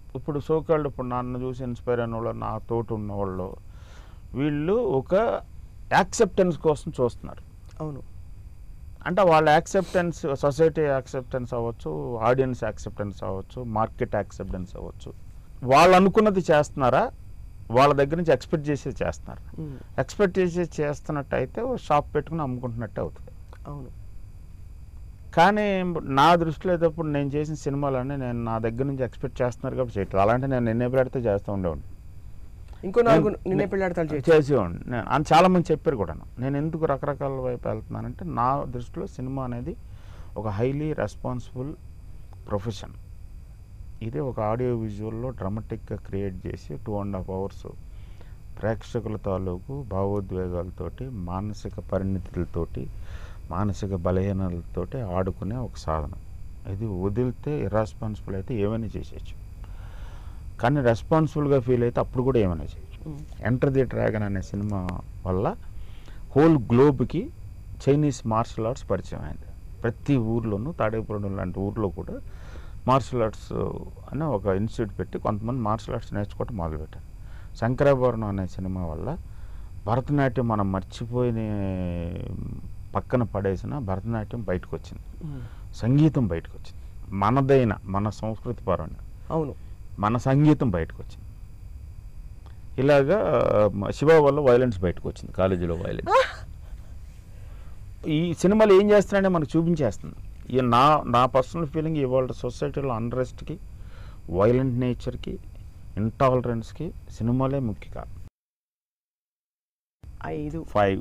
ఇప్పుడు సోకాళ్ళు ఇప్పుడు నన్ను చూసి ఇన్స్పైర్ అయిన వాళ్ళు నా తోటి ఉన్నవాళ్ళు వీళ్ళు ఒక యాక్సెప్టెన్స్ కోసం చూస్తున్నారు అవును అంటే వాళ్ళ యాక్సెప్టెన్స్ సొసైటీ యాక్సెప్టెన్స్ అవ్వచ్చు ఆడియన్స్ యాక్సెప్టెన్స్ అవ్వచ్చు మార్కెట్ యాక్సెప్టెన్స్ అవ్వచ్చు వాళ్ళు అనుకున్నది చేస్తున్నారా వాళ్ళ దగ్గర నుంచి ఎక్స్పెక్ట్ చేసేది చేస్తున్నారు ఉమ్, ఎక్స్పెక్ట్ చేసేది చేస్తున్నట్టయితే ఓ షాప్ పెట్టుకుని అమ్ముకుంటున్నట్టే అవుతుంది అవును కానీ నా దృష్టిలో అయితే ఇప్పుడు నేను చేసిన సినిమాలన్నీ నేను నా దగ్గర నుంచి ఎక్స్పెక్ట్ చేస్తున్నారు కాబట్టి చేయట్లేదు అలాంటి నేను ఎన్నే పెడితే చేస్తూ ఉండేవాడిని ఇంకో నాలుగు నేను- నిన్నే పెళ్ళాడతాలు చేయొచ్చు చేసేవాడిని నేను అని చాలా మంది చెప్పారు కూడా నేను ఎందుకు రకరకాల వైపు వెళ్తున్నానంటే నా దృష్టిలో సినిమా అనేది ఒక హైలీ రెస్పాన్సిబుల్ ప్రొఫెషన్ ఇది ఒక ఆడియో విజువల్లో డ్రమటిక్గా క్రియేట్ చేసి టూ అండ్ హాఫ్ అవర్స్ ప్రేక్షకుల తాలూకు భావోద్వేగాలతోటి మానసిక పరిణితులతోటి మానసిక బలహీనతలతోటి ఆడుకునే ఒక సాధనం ఇది వదిలితే ఇర్రెస్పాన్సిబుల్ అయితే ఏమైనా చేసేయచ్చు కానీ రెస్పాన్సిబుల్గా ఫీల్ అయితే అప్పుడు కూడా ఏమైనా చేయొచ్చు ఉమ్, ఎంటర్ ది డ్రాగన్ అనే సినిమా వల్ల హోల్ గ్లోబ్కి చైనీస్ మార్షల్ ఆర్ట్స్ పరిచయం అయింది ప్రతి ఊర్లోనూ తాడేపురం లాంటి ఊర్లో కూడా మార్షల్ ఆర్ట్స్ అనే ఒక ఇన్స్టిట్యూట్ పెట్టి కొంతమంది మార్షల్ ఆర్ట్స్ నేర్చుకోవటం మొదలుపెట్టారు శంకరాభరణం అనే సినిమా వల్ల భరతనాట్యం మనం మర్చిపోయిన పక్కన పడేసిన భరతనాట్యం బయటకు వచ్చింది ఉమ్, సంగీతం బయటకు వచ్చింది మనదైన మన సంస్కృతి పరంగా అవును మన సంగీతం బయటకు వచ్చింది ఇలాగా మ- శివ వల్ల వైలెన్స్ బయటకు వచ్చింది కాలేజీలో వైలెన్స్ ఈ సినిమాలు ఏం చేస్తున్నాయంటే మనకు చూపించేస్తుంది ఈ నా నా పర్సనల్ ఫీలింగ్ ఇవాళ సొసైటీలో అన్రెస్ట్కి వైలెంట్ నేచర్కి ఇంటాలరెన్స్కి సినిమాలే ముఖ్య కారణం ఐదు five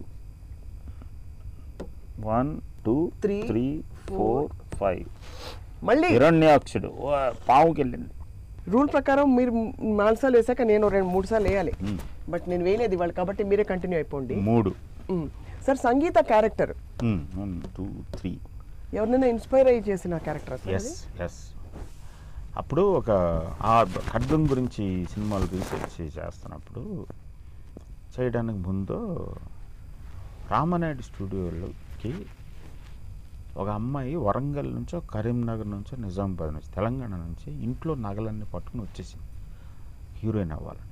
one two Three, three four five మళ్ళీ హిరణ్యాక్షుడు ఓ, పావుకి వెళ్ళింది రూల్ ప్రకారం మీరు నాలుగు సార్లు వేసాక నేను రెండు మూడు సార్లు వేయాలి మ్మ్. బట్ నేను వేయలేదు ఇవాళ కాబట్టి మీరే కంటిన్యూ అయిపోండి మూడు మ్మ్. Sir Sangeetha character one two three ఎవరినైనా ఇన్స్పైర్ అయ్యి చేసిన క్యారెక్టర్ ఎస్ ఎస్ అప్పుడు ఒక ఆ ఖడ్గం గురించి సినిమాలు రీసెర్చ్ చేస్తున్నప్పుడు చేయడానికి ముందు రామనాయుడు స్టూడియోలోకి ఒక అమ్మాయి వరంగల్ నుంచో కరీంనగర్ నుంచో నిజామాబాద్ నుంచి తెలంగాణ నుంచి ఇంట్లో నగలన్నీ పట్టుకుని వచ్చేసింది హీరోయిన్ అవ్వాలని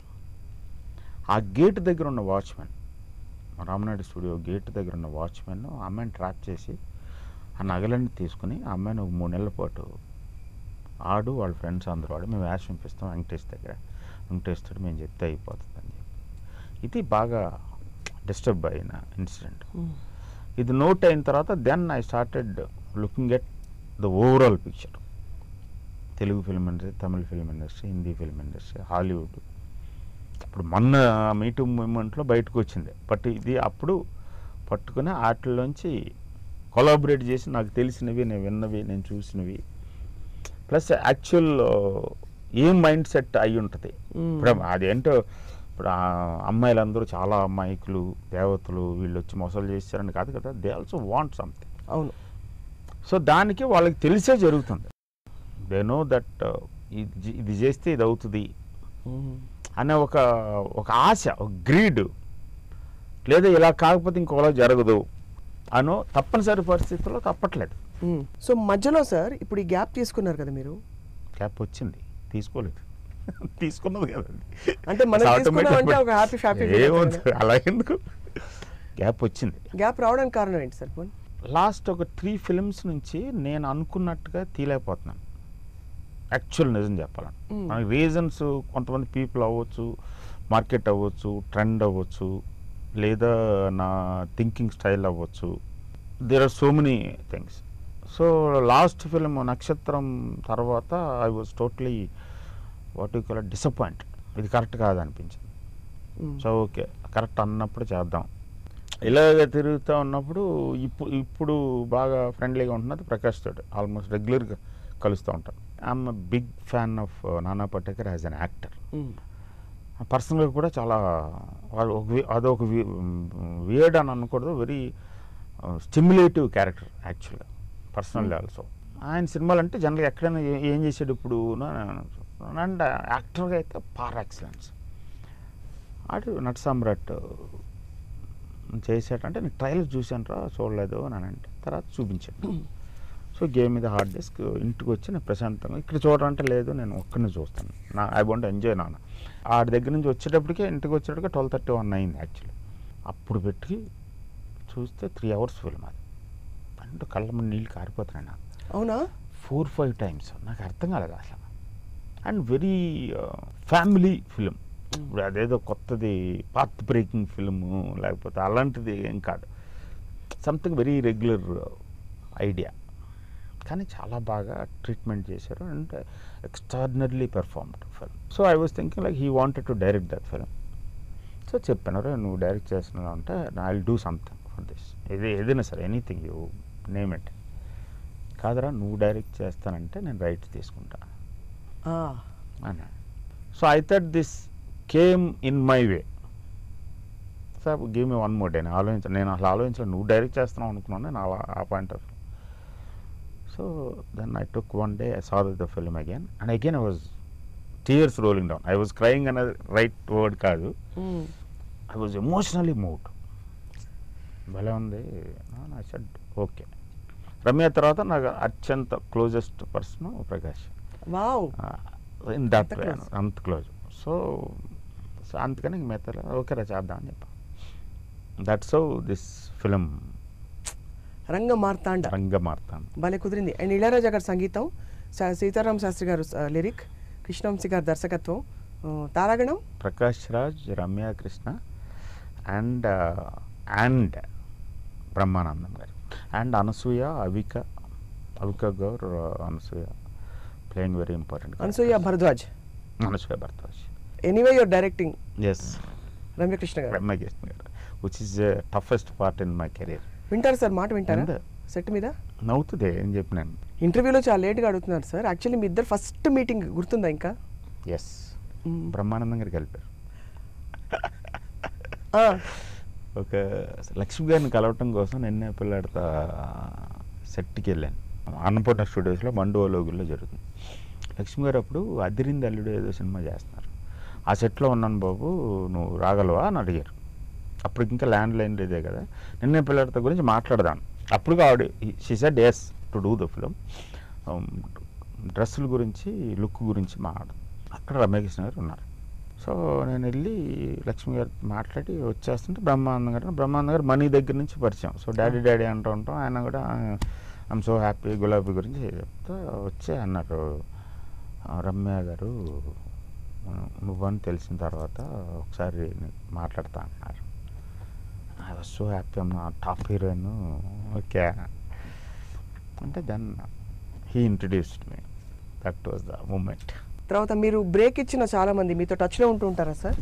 ఆ గేట్ దగ్గర ఉన్న వాచ్మెన్ రామనాయుడు స్టూడియో గేట్ దగ్గర ఉన్న వాచ్మెన్ ఆ అమ్మాయిని ట్రాప్ చేసి ఆ నగలన్నీ తీసుకుని ఆ అమ్మాయిని ఒక మూడు నెలల పాటు ఆడు వాళ్ళ ఫ్రెండ్స్ అందరూ ఆడు మేము యాష్ పంపిస్తాం వెంకటేష్ దగ్గర వెంకటేష్ తోటి మేము చెప్తే అయిపోతుంది అని చెప్పి ఇది బాగా డిస్టర్బ్ అయిన ఇన్సిడెంట్ ఇది నోట్ అయిన తర్వాత then I started looking at the overall picture Telugu film industry Tamil film industry Hindi film industry Hollywood ఇప్పుడు మొన్న మీటు మూమెంట్లో బయటకు వచ్చింది బట్ ఇది అప్పుడు పట్టుకుని వాటిలోంచి కొలాబరేట్ చేసి నాకు తెలిసినవి నేను విన్నవి నేను చూసినవి ప్లస్ యాక్చువల్ ఏం మైండ్ సెట్ అయి ఉంటుంది ఇప్పుడు అదేంటో ఇప్పుడు ఆ అమ్మాయిలందరూ చాలా అమ్మాయికులు దేవతలు వీళ్ళు వచ్చి మోసాలు చేశారని కాదు కదా దే ఆల్సో వాంట్ సంథింగ్ అవును సో దానికి వాళ్ళకి తెలిసే జరుగుతుంది దే నో దట్ ఇది ఇది చేస్తే ఇది అవుతుంది అనే ఒక ఒక ఆశ ఒక గ్రీడ్ లేదా ఇలా కాకపోతే ఇంకోలా జరగదు అనో తప్పనిసరి పరిస్థితుల్లో తప్పట్లేదు సో మధ్యలో సార్ ఇప్పుడు ఈ గ్యాప్ తీసుకున్నారు కదా మీరు క్యాప్ వచ్చింది తీసుకోలేదు తీసుకున్నది కదండి అంటే మనం It's తీసుకున్నాం automatic. అంటే ఒక హ్యాపీ హ్యాపీ ఏముంది అలా ఎందుకు గ్యాప్ వచ్చింది గ్యాప్ రావడానికి కారణం ఏంటి సార్ పోనీ? లాస్ట్ ఒక త్రీ ఫిల్మ్స్ నుంచి నేను అనుకున్నట్టుగా తీలేకపోతున్నాను యాక్చువల్ నిజం చెప్పాలని Mm. మనకి రీజన్స్ కొంతమంది పీపుల్ అవ్వచ్చు మార్కెట్ అవ్వచ్చు ట్రెండ్ అవ్వచ్చు లేదా నా థింకింగ్ స్టైల్ అవ్వచ్చు there are so many things so last film Nakshatram తర్వాత I was totally what you call disappoint ఇది కరెక్ట్ కాదనిపించింది మ్మ్. సో ఓకే కరెక్ట్ అన్నప్పుడు చేద్దాం ఇలాగ తిరుగుతూ ఉన్నప్పుడు ఇప్పుడు ఇప్పుడు బాగా ఫ్రెండ్లీగా ఉంటున్నది ప్రకాష్ తోటి ఆల్మోస్ట్ రెగ్యులర్గా కలుస్తూ ఉంటాను I'm big fan of Nana Patekar as an actor hmm. పర్సనల్గా కూడా చాలా అది ఒక వి- అదొక వియర్డ్ అని అనకూడదు వెరీ స్టిమ్యులేటివ్ క్యారెక్టర్ యాక్చువల్గా పర్సనల్ ఆల్సో ఆయన సినిమాలు అంటే జనరల్గా ఎక్కడైనా ఏ- ఏం చేసాడు ఇప్పుడు అండ్ యాక్టర్గా అయితే పార్ ఎక్సలెన్స్ అటు నట సామ్రాట్ చేసాడంటే నేను ట్రైలర్ చూశాను రా చూడలేదు అని అంటే తర్వాత చూపించాడు సో గేమ్ మీద హార్డ్ డిస్క్ ఇంటికి వచ్చి నేను ప్రశాంతంగా ఇక్కడ చూడాలంటే లేదు నేను ఒక్కడిని చూస్తాను నా ఐ వాంట్ ఎంజాయ్ నాన్న ఆడి దగ్గర నుంచి వచ్చేటప్పటికే ఇంటికి వచ్చేటప్పటికే ట్వెల్వ్ థర్టీ వన్ అయింది యాక్చువల్లీ అప్పుడు పెట్టి చూస్తే త్రీ అవర్స్ ఫిల్మ్ అది అంటే కళ్ళ మీద నీళ్ళు కారిపోతున్నాయి నాకు అవునా ఫోర్ ఫైవ్ టైమ్స్ నాకు అర్థం కాలేదు అసలు అండ్ వెరీ ఫ్యామిలీ ఫిలిం ఇప్పుడు అదేదో కొత్తది పాత్ బ్రేకింగ్ ఫిల్ము లేకపోతే అలాంటిది ఏం కాదు సంథింగ్ వెరీ రెగ్యులర్ ఐడియా కానీ చాలా బాగా ట్రీట్మెంట్ చేశారు and extraordinarily performed film so I was thinking like he wanted to direct that film so చెప్పాను "రే, నువ్వు డైరెక్ట్ చేస్తున్నావు అంటే I will do something for this ఇది ఏదైనా సరే ఎనీథింగ్ యూ నేమ్ ఇట్ కాదరా నువ్వు డైరెక్ట్ చేస్తానంటే నేను రైట్ తీసుకుంటా ఆ, అన్నాడు so I that this came in my way sir game one more day నేను ఆలోచించ నేను అసలు ఆలోచించలేదు నువ్వు డైరెక్ట్ చేస్తున్నావు అనుకున్నాను నేను ఆ- ఆ point of so then I took one day I saw the film again and again I was tears rolling down I was crying అనేది రైట్ వర్డ్ కాదు hmm. I was emotionally moved భలే ఉంది ఐ సెడ్ ఓకే రమ్య తర్వాత నాకు అత్యంత closest person Prakash wow in that అంత వే close. అంత క్లోజ్ సో సో అందుకని ఇంక మెత్తలో ఓకే రా చేద్దాం అని చెప్పా దట్స్ హౌ దిస్ ఫిలిం రంగ మార్తాండ రంగమార్తాను భలే కుదిరింది అండ్ ఇళయరాజా గారి సంగీతం స- సీతారాం శాస్త్రి గారు స- లిరిక్ కృష్ణవంశీ గారి దర్శకత్వం ఆ, తారాగణం Prakash Raj Ramya Krishna and and Brahmanandam garu and Anasuya Avika Avika Gaur Anasuya playing very important Anasuya Bharadwaj Anasuya Bharadwaj anyway your directing yes Ramyakrishna garu Ramya Krishna garu which is toughest part in my career వింటారు సార్ మాట వింటారా విందా. సెట్ మీద నవ్వుతుంది ఏం చెప్పినాను ఇంటర్వ్యూలో చాలా లేట్గా అడుగుతున్నారు సార్ యాక్చువల్లీ మీ ఇద్దరు ఫస్ట్ మీటింగ్ గుర్తుందా ఇంకా ఎస్ మ్మ్. బ్రహ్మానందం గారికి కలిపారు ఆ, ఒక లక్ష్మి గారిని కలవటం కోసం నిన్నే పిల్లాడితో సెట్కి వెళ్ళాను అన్నపూర్ణ స్టూడియోస్లో మండు ఓలోగుల్లో జరుగుతుంది లక్ష్మి గారు అప్పుడు అదిరింది అల్లుడు ఏదో సినిమా చేస్తున్నారు ఆ సెట్లో ఉన్నాను బాబు నువ్వు రాగలవా అని అడిగారు అప్పుడు ఇంకా ల్యాండ్ లైన్ లేదే కదా నిన్నే పిల్లాడితో గురించి మాట్లాడదాం అప్పుడు ఆవిడ she said yes to do the film డ్రెస్సుల గురించి లుక్ గురించి మాట్లాడదాం అక్కడ రమ్యకృష్ణ గారు ఉన్నారు సో నేను వెళ్ళి లక్ష్మి గారు మాట్లాడి వచ్చేస్తుంటే బ్రహ్మానందం గారు బ్రహ్మానందం గారు మనీ దగ్గర నుంచి పరిచయం సో డాడీ డాడీ అంటూ ఉంటాం ఆయన కూడా ఐఎమ్ సో హ్యాపీ గులాబీ గురించి చెప్తే వచ్చి అన్నారు "ఆ, రమ్య గారు నువ్వని తెలిసిన తర్వాత ఒకసారి నీకు మాట్లాడతా అన్నారు ఐ వాజ్ సో హ్యాపీ అమ్మ టాప్ హీరోయిన్ ఓకే అంటే then he introduced me that was the moment తర్వాత మీరు బ్రేక్ ఇచ్చిన చాలా మంది మీతో టచ్లో ఉంటూ ఉంటారా సార్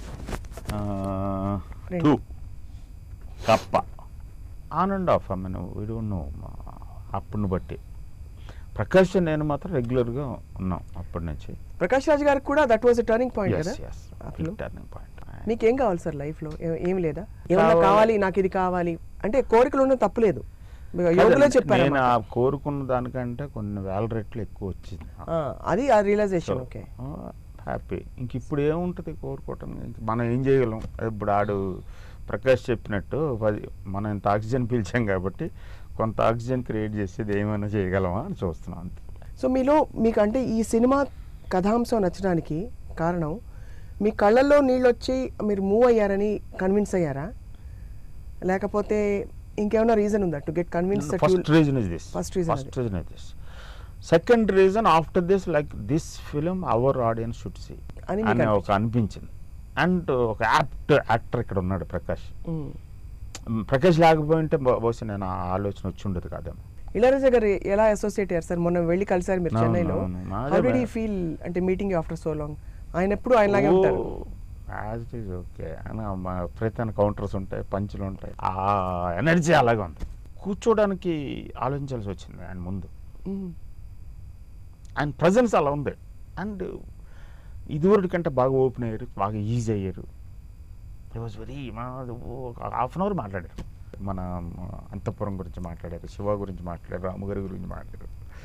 Friend. టూ కప్ప on and off I mean we don't know అప్పుడుని బట్టి ప్రకాష్ నేను మాత్రం రెగ్యులర్గా ఉన్నాం అప్పటి నుంచి ప్రకాష్ రాజ్ గారికి కూడా that was turning point yes కదా ఎస్ అప్పుడు టర్నింగ్ పాయింట్ మీకు ఏం కావాలి సార్ లైఫ్లో ఏం లేదా ఏమన్నా కావాలి. కావాలి నాకు ఇది కావాలి అంటే కోరికలు ఉండడం తప్పలేదు యోగులో చెప్పారు నేను ఆ కోరుకున్న దానికంటే కొన్ని వేల రెట్లు ఎక్కువ వచ్చింది అది ఆ రియలైజేషన్ ఓకే హ్యాపీ ఇంక ఇప్పుడు ఏముంటుంది కోరుకోవటం ఇంక మనం ఏం చేయగలం ఇప్పుడు ఆడు ప్రకాష్ చెప్పినట్టు పది మనం ఇంత ఆక్సిజన్ పీల్చాం కాబట్టి కొంత ఆక్సిజన్ క్రియేట్ చేసేది ఏమైనా చేయగలమా అని చూస్తున్నాం అంతే సో మీలో మీకు అంటే ఈ సినిమా కథాంశం నచ్చడానికి కారణం మీ కళ్ళల్లో నీళ్ళు వచ్చి మీరు మూవ్ అయ్యారని కన్విన్స్ అయ్యారా లేకపోతే ఇంకేమైనా రీజన్ ఉందా to get convince first reason is this First reason first అది. Reason is this second reason after this like this film our audience should see అని మీకు అని ఒక అనిపించింది. అనిపించింది అండ్ ఒక యాప్ట్ యాక్టర్ ఇక్కడ ఉన్నాడు ప్రకాష్ ప్రకాష్ లేకపోయింటే బహు- బహుశా నేను ఆ ఆలోచన వచ్చి ఉండదు కాదేమో ఇళయరాజా గారు ఎలా అసోసియేట్ అయ్యారు సార్ మొన్న వెళ్ళి కలిసారు మీరు అవును, చెన్నైలో అవును. నాదే హౌ డిడ్ భయం. ఈ ఫీల్ అంటే మీటింగ్ ఆఫ్టర్ సో లాంగ్ ఆయన ఎప్పుడు ఆయనలాగే ఉంటారు యాజ్ ఇట్ ఈజ్ ఓకే అని మా ప్రతి కౌంటర్స్ ఉంటాయి పంచులు ఉంటాయి ఆ ఎనర్జీ అలాగే ఉంది కూర్చోడానికి ఆలోచించాల్సి వచ్చింది ఆయన ముందు మ్మ్. ఆయన ప్రజెన్స్ అలా ఉంది అండ్ ఇదివరకు కంటే బాగా ఓపెన్ అయ్యారు బాగా ఈజీ అయ్యారు it was very half an hour మాట్లాడారు మన అంతఃపురం గురించి మాట్లాడారు శివ గురించి మాట్లాడారు రామగారి గురించి మాట్లాడారు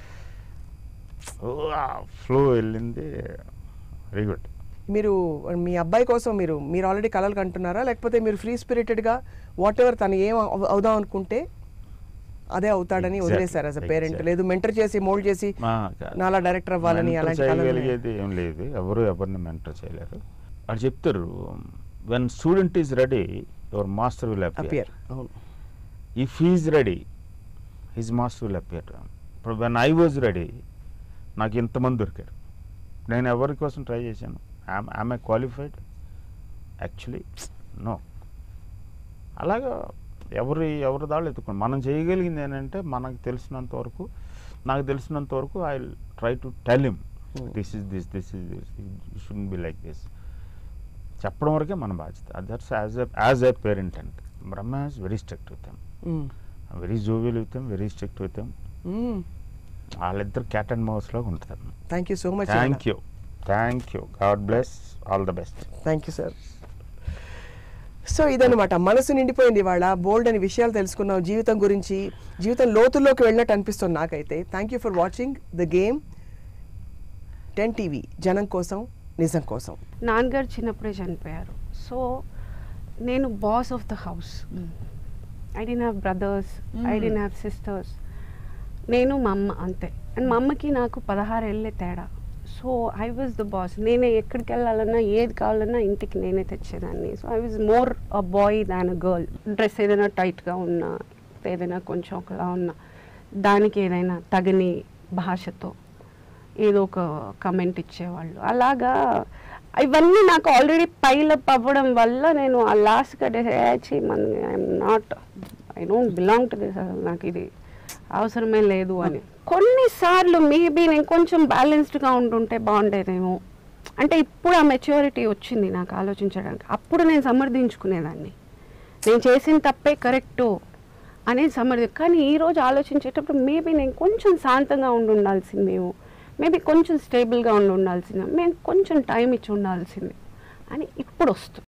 ఫ్లో వెళ్ళింది వెరీ గుడ్ మీరు మీ అబ్బాయి కోసం మీరు మీరు ఆల్రెడీ కలలు కంటున్నారా లేకపోతే మీరు ఫ్రీ స్పిరిటెడ్గా వాట్ ఎవర్ తను ఏం అవ- అవుదాం అనుకుంటే అదే అవుతాడని Exactly, వదిలేశారు యాజ్ అ పేరెంట్ exactly. లేదు మెంటర్ చేసి మోల్డ్ చేసి ఆ, కాదు. నాలా డైరెక్టర్ అవ్వాలని Mentor అలాంటి కాలం చేయగలిగేది ఏం లేదు ఎవరు ఎవరిని మెంటర్ చేయలేరు వాళ్ళు చెప్తారు when student is ready your master will appear appear అవును if he's ready his master will appear ఇప్పుడు వెన్ ఐ వాజ్ రెడీ నాకు ఇంతమంది దొరికారు నేను ఎవరి కోసం ట్రై చేశాను I'm I qualified actually no అలాగా ఎవరి ఎవరి దాళ్ళు ఎత్తుకోండి మనం చేయగలిగింది ఏంటంటే మనకు తెలిసినంత వరకు నాకు తెలిసినంత వరకు I try to tell him Hmm. This is this this is this should be like this చెప్పడం వరకే మన బాధ్యత that's as a as a parent and Brahma has very strict with them very jovial with them very strict with them వాళ్ళిద్దరు క్యాట్ అండ్ మౌస్ లాగా ఉంటుంది thank you so much thank you thank you God bless all the best thank you sir so ఇదనమాట మనసు నిండిపోయింది ఇవాళ బోల్డ్ అని విషయాలు తెలుసుకున్నాం జీవితం గురించి జీవితం లోతుల్లోకి వెళ్ళినట్టు అనిపిస్తుంది నాకైతే thank you for watching the game ten TV జనం కోసం నిజం కోసం నాన్నగారు చిన్నప్పుడే చనిపోయారు సో నేను boss of the house I didn't have brothers I didn't have sisters నేను మా అమ్మ అంతే అండ్ మా అమ్మకి నాకు పదహారు ఏళ్ళే తేడా so I was the boss నేనే ఎక్కడికి వెళ్ళాలన్నా ఏది కావాలన్నా ఇంటికి నేనే తెచ్చేదాన్ని so I was more a boy than a girl dress ఏదైనా టైట్గా ఉన్నా ఏదైనా కొంచెం ఒకలా ఉన్నా దానికి ఏదైనా తగని భాషతో ఏదో ఒక కమెంట్ ఇచ్చేవాళ్ళు అలాగా ఇవన్నీ నాకు ఆల్రెడీ పైలప్ అవ్వడం వల్ల నేను ఆ లాస్ట్ కట్టేసి మన I'm not I don't belong to this అసలు నాకు ఇది అవసరమే లేదు అని కొన్నిసార్లు మేబీ నేను కొంచెం బ్యాలెన్స్డ్గా ఉంటుంటే బాగుండేదేమో అంటే ఇప్పుడు ఆ మెచ్యూరిటీ వచ్చింది నాకు ఆలోచించడానికి అప్పుడు నేను సమర్థించుకునేదాన్ని నేను చేసిన తప్పే కరెక్టు అనేది సమర్థి కానీ ఈరోజు ఆలోచించేటప్పుడు మేబీ నేను కొంచెం శాంతంగా ఉండి ఉండాల్సిందేమో మేబీ కొంచెం స్టేబుల్గా ఉండి ఉండాల్సిందే మేము కొంచెం టైం ఇచ్చి ఉండాల్సింది అని ఇప్పుడు వస్తుంది